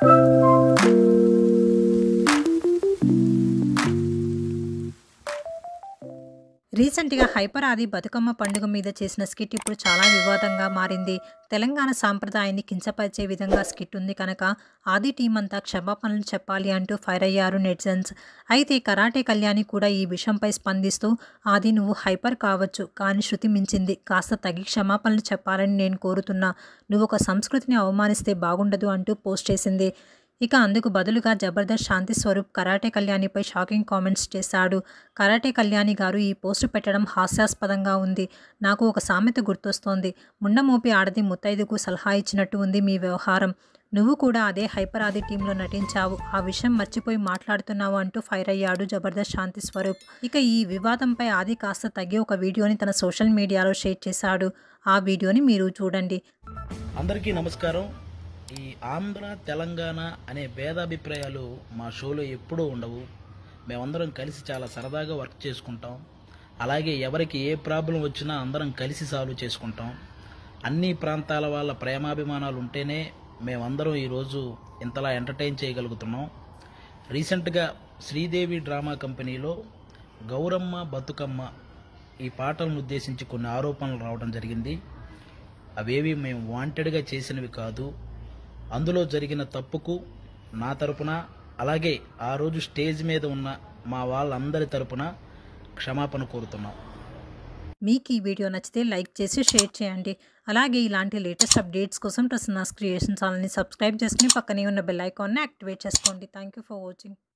రీసెంట్‌గా హైపర్ ఆది బతుకమ్మ పండుగ మీద చేసిన స్కిట్ ఇప్పుడు చాలా వివాదంగా మారింది. తెలంగాణ సాంప్రదాయాన్ని కించపరిచే విధంగా స్కిట్ ఉంది కనుక ఆది టీమ్ అంతా క్షమాపణలు చెప్పాలి అంటూ ఫైర్ అయ్యారు నెటిజన్స్. అయితే కరాటే కళ్యాణి కూడా ఈ విషయంపై స్పందిస్తూ ఆది నువ్వు హైపర్ కావచ్చు కానీ శృతి మించింది. కాస్త తగ్గి క్షమాపణలు చెప్పాలని నేను కోరుతున్నా. నువ్వొక సంస్కృతిని అవమానిస్తే బాగుండదు అంటూ పోస్ట్ చేసింది. ఇక అందుకు బదులుగా జబర్దస్త్ శాంతి స్వరూప్ కరాటే కళ్యాణిపై షాకింగ్ కామెంట్స్ చేశాడు. కరాటే కళ్యాణి గారు ఈ పోస్టు పెట్టడం హాస్యాస్పదంగా ఉంది. నాకు ఒక సామెత గుర్తొస్తోంది. ముండమోపి ఆడది ముత్తైదుకు సలహా ఇచ్చినట్టు ఉంది మీ వ్యవహారం. నువ్వు కూడా అదే హైపర్ ఆది టీమ్‌లో నటించావు. ఆ విషయం మర్చిపోయి మాట్లాడుతున్నావు అంటూ ఫైర్ అయ్యాడు జబర్దస్త్ శాంతి స్వరూప్. ఇక ఈ వివాదంపై ఆది కాస్త తగ్గి ఒక వీడియోని తన సోషల్ మీడియాలో షేర్ చేశాడు. ఆ వీడియోని మీరు చూడండి. అందరికీ నమస్కారం ఈ ఆంధ్ర తెలంగాణ అనే భేదాభిప్రాయాలు మా షోలో ఎప్పుడూ ఉండవు మేమందరం కలిసి చాలా సరదాగా వర్క్ చేసుకుంటాం అలాగే ఎవరికి ఏ ప్రాబ్లం వచ్చినా అందరం కలిసి సాల్వ్ చేసుకుంటాం అన్ని ప్రాంతాల వాళ్ళ ప్రేమాభిమానాలు ఉంటేనే మేమందరం ఈరోజు ఇంతలా ఎంటర్టైన్ చేయగలుగుతున్నాం రీసెంట్గా శ్రీదేవి డ్రామా కంపెనీలో గౌరమ్మ బతుకమ్మ ఈ పాటలను ఉద్దేశించి కొన్ని ఆరోపణలు రావడం జరిగింది అవేవి మేము వాంటెడ్గా చేసినవి కాదు అందులో జరిగిన తప్పుకు నా తరపున అలాగే ఆ రోజు స్టేజ్ మీద ఉన్న మా వాళ్ళందరి తరపున క్షమాపణ కోరుతున్నాం మీకు ఈ వీడియో నచ్చితే లైక్ చేసి షేర్ చేయండి. అలాగే ఇలాంటి లేటెస్ట్ అప్డేట్స్ కోసం ప్రసన్నాస్ క్రియేషన్ ఛానల్‌ని సబ్స్క్రైబ్ చేసుకుని పక్కనే ఉన్న బెల్ ఐకాన్‌ని యాక్టివేట్ చేసుకోండి. Thank you for watching.